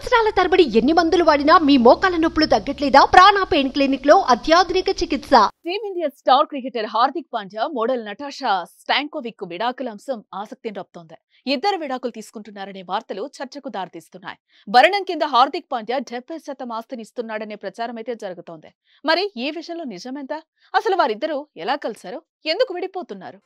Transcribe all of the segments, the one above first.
సంవత్సరాల తరబడి ఎన్ని మందులు వాడినా మీ మోకాల నొప్పులు తగ్గట్లేదా ప్రాణ పెయిన్ క్లినిక్ లో అత్యాధునిక చికిత్స team India star cricketer Hardik Pandya model Natasha Stankovic విడాకుల అంశం ఆసక్తిని రప్తోంది ఇద్దరు విడాకులు తీసుకుంటున్నారనే వార్తలు చర్చకు దారితీస్తున్నాయి భరణం కింద హార్దిక్ పాండ్యా డెబ్బై శాతం ఆస్తిని ఇస్తున్నాడనే ప్రచారం అయితే జరుగుతోంది మరి ఈ విషయంలో నిజమెంత అసలు వారిద్దరూ ఎలా కలిశారు ఎందుకు విడిపోతున్నారు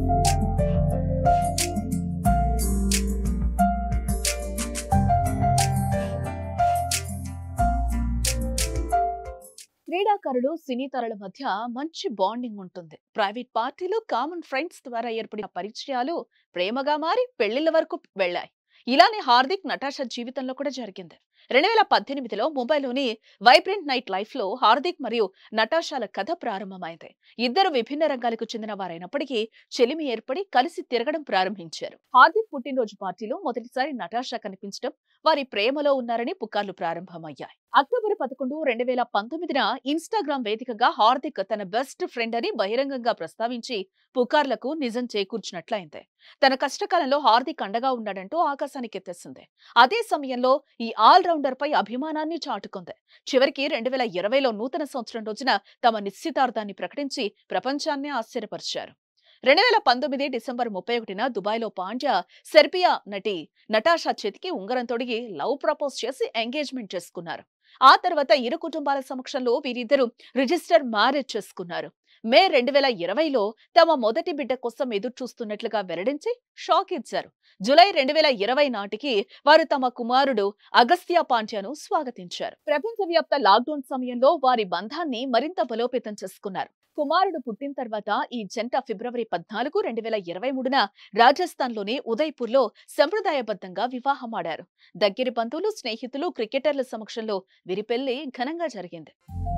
క్రీడాకారులు సినీ తరల మధ్య మంచి బాండింగ్ ఉంటుంది ప్రైవేట్ పార్టీలు కామన్ ఫ్రెండ్స్ ద్వారా ఏర్పడిన పరిచయాలు ప్రేమగా మారి పెళ్లిళ్ల వరకు వెళ్ళాయి ఇలానే హార్దిక్ నటాషా జీవితంలో కూడా జరిగింది రెండు వేల పద్దెనిమిదిలో ముంబైలోని వైబ్రెంట్ నైట్ లైఫ్ లో హార్దిక్ మరియు నటాషాల కథ ప్రారంభమైంది ఇద్దరు విభిన్న రంగాలకు చెందిన వారైనప్పటికీ చెలిమి ఏర్పడి కలిసి తిరగడం ప్రారంభించారు హార్దిక్ పుట్టినరోజు పార్టీలో మొదటిసారి నటాషా కనిపించడం వారి ప్రేమలో ఉన్నారని పుకార్లు ప్రారంభమయ్యాయి అక్టోబర్ పదకొండు రెండు వేల పంతొమ్మిదిన ఇన్స్టాగ్రామ్ వేదికగా హార్దిక్ తన బెస్ట్ ఫ్రెండ్ అని బహిరంగంగా ప్రస్తావించి పుకార్లకు నిజం చేకూర్చినట్లయింది తన కష్టకాలంలో హార్దిక్ అండగా ఉన్నాడంటూ ఆకాశానికి ఎత్తేసింది అదే సమయంలో ఈ ఆల్ రౌండర్ పై అభిమానాన్ని చాటుకుంది చివరికి రెండు వేల ఇరవైలో నూతన సంవత్సరం రోజున తమ నిశ్చితార్థాన్ని ప్రకటించి ప్రపంచాన్ని ఆశ్చర్యపరిచారు రెండు వేల పంతొమ్మిది డిసెంబర్ ముప్పై ఒకటిన దుబాయ్లో పాండ్యా సెర్బియా నటి నటాషా చేతికి ఉంగరం తొడిగి లవ్ ప్రపోజ్ చేసి ఎంగేజ్మెంట్ చేసుకున్నారు ఆ తర్వాత ఇరు కుటుంబాల సమక్షంలో వీరిద్దరూ రిజిస్టర్ మ్యారేజ్ చేసుకున్నారు మే రెండు వేల ఇరవైలో తమ మొదటి బిడ్డ కోసం ఎదురు చూస్తున్నట్లుగా వెల్లడించి షాక్ ఇచ్చారు జులై రెండు వేల ఇరవై నాటికి వారు తమ కుమారుడు అగస్త్య పాండ్యాను స్వాగతించారు ప్రపంచవ్యాప్త లాక్డౌన్ సమయంలో వారి బంధాన్ని మరింత బలోపేతం చేసుకున్నారు కుమారుడు పుట్టిన తర్వాత ఈ జంట ఫిబ్రవరి పద్నాలుగు రెండు వేల ఇరవై మూడున రాజస్థాన్లోని ఉదయ్పూర్లో సంప్రదాయబద్ధంగా వివాహమాడారు దగ్గరి బంధువులు స్నేహితులు క్రికెటర్ల సమక్షంలో వీరి పెళ్లి ఘనంగా జరిగింది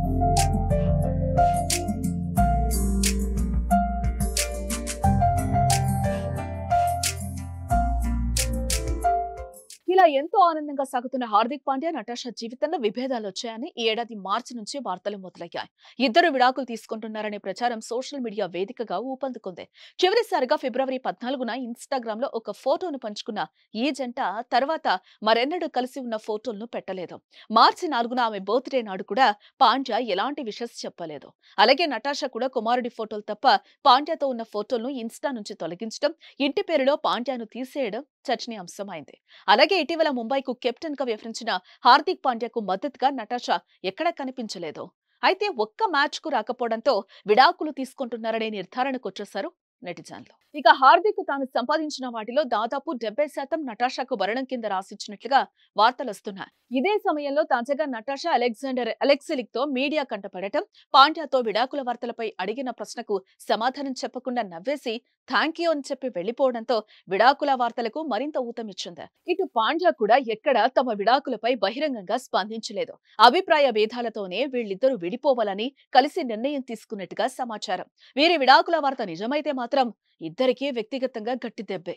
ఇలా ఎంతో ఆనందంగా సాగుతున్న హార్దిక్ పాండ్యా నటాషా జీవితంలో విభేదాలు వచ్చాయని ఈ ఏడాది మార్చి నుంచి వార్తలు మొదలయ్యాయి ఇద్దరు విడాకులు తీసుకుంటున్నారనే ప్రచారం సోషల్ మీడియా వేదికగా ఊపందుకుంది చివరిసారిగా ఫిబ్రవరి పద్నాలుగున ఇన్స్టాగ్రామ్ లో ఒక ఫోటోను పంచుకున్న ఈ జంట తర్వాత మరెన్నడూ కలిసి ఉన్న ఫోటోలను పెట్టలేదు మార్చి నాలుగున ఆమె బర్త్డే నాడు కూడా పాండ్యా ఎలాంటి విషస్ చెప్పలేదు అలాగే నటాషా కూడా కుమారుడి ఫోటోలు తప్ప పాండ్యాతో ఉన్న ఫోటోలను ఇన్స్టా నుంచి తొలగించడం ఇంటి పేరులో పాండ్యాను తీసేయడం చర్చనీయాంశమైంది అలాగే ఇటీవల ముంబైకు కెప్టెన్ గా వ్యవహరించిన హార్దిక్ పాండ్యాకు మద్దతుగా నటాషా ఎక్కడా కనిపించలేదు అయితే ఒక్క మ్యాచ్ కు రాకపోవడంతో విడాకులు తీసుకుంటున్నారనే నిర్ధారణకు వచ్చేశారు నెటిజన్లు ఇక హార్దిక్ తాను సంపాదించిన వాటిలో దాదాపు డెబ్బై శాతం నటాషాకు భరణం కింద రాసిచ్చినట్లుగా వార్తలు వస్తున్నాయి ఇదే సమయంలో తాజాగా నటాషా అలెగ్జాండర్ అలెక్సిలిక్ తో మీడియా కంటపడటం పాండ్యాతో విడాకుల వార్తలపై అడిగిన ప్రశ్నకు సమాధానం చెప్పకుండా నవ్వేసి థ్యాంక్ యూ అని చెప్పి వెళ్లిపోవడంతో విడాకుల వార్తలకు మరింత ఊతమిచ్చింది ఇటు పాండ్యా కూడా ఎక్కడ తమ విడాకులపై బహిరంగంగా స్పందించలేదు అభిప్రాయ భేదాలతోనే వీళ్ళిద్దరూ విడిపోవాలని కలిసి నిర్ణయం తీసుకున్నట్టుగా సమాచారం వీరి విడాకుల వార్త నిజమైతే మాత్రం ఇద్దరికీ వ్యక్తిగతంగా గట్టి దెబ్బే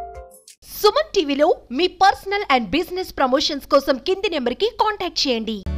సుమన్ టీవీలో మీ పర్సనల్ అండ్ బిజినెస్ ప్రమోషన్స్ కోసం కింది నెంబర్ కి కాంటాక్ట్ చేయండి